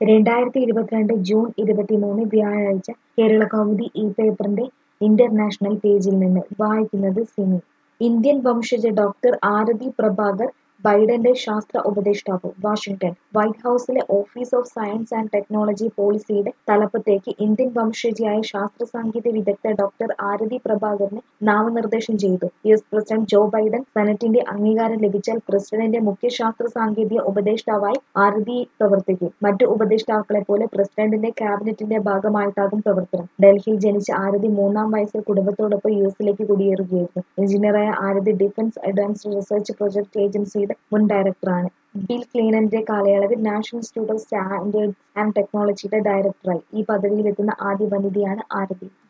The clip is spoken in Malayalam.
രണ്ടായിരത്തി ഇരുപത്തിരണ്ട് ജൂൺ ഇരുപത്തിമൂന്ന് വ്യാഴാഴ്ച കേരളകൗമുദി ഈ പേപ്പറിന്റെ ഇന്റർനാഷണൽ പേജിൽ നിന്ന് വായിക്കുന്നത് സിനി ഇന്ത്യൻ വംശജ ഡോക്ടർ ആരതി പ്രഭാകർ ബൈഡന്റെ ശാസ്ത്ര ഉപദേഷ്ടാവ് വാഷിംഗ്ടൺ വൈറ്റ് ഹൌസിലെ office of science and technology പോളിസിയുടെ തലപ്പത്തേക്ക് ഇന്ത്യൻ വംശജയായ ശാസ്ത്ര സാങ്കേതിക വിദഗ്ധ ഡോക്ടർ ആരതി പ്രഭാകറിനെ നാമനിർദ്ദേശം ചെയ്തു U S president Joe Biden സെനറ്റിന്റെ അംഗീകാരം ലഭിച്ചാൽ പ്രസിഡന്റിന്റെ മുഖ്യ ശാസ്ത്ര സാങ്കേതിക ഉപദേഷ്ടാവായി ആരതി പ്രവർത്തിക്കും മറ്റു ഉപദേഷ്ടാക്കളെ പോലെ പ്രസിഡന്റിന്റെ ക്യാബിനറ്റിന്റെ ഭാഗമായിട്ടാകും പ്രവർത്തനം ഡൽഹിയിൽ ജനിച്ച ആരതി മൂന്നാം വയസ്സിൽ കുടുംബത്തോടൊപ്പം യു എസിലേക്ക് കുടിയേറുകയായിരുന്നു എഞ്ചിനീയറായ Arathi defence advanced research project ഏജൻസിയുടെ മുൻ ഡയറക്ടറാണ് ബിൽ ക്ലിന്റന്റെ കാലയളവിൽ national institute of standards and ടെക്നോളജിയുടെ ഡയറക്ടറായി ഈ പദവിയിലെത്തുന്ന ആദ്യ വനിതയാണ് ആരതി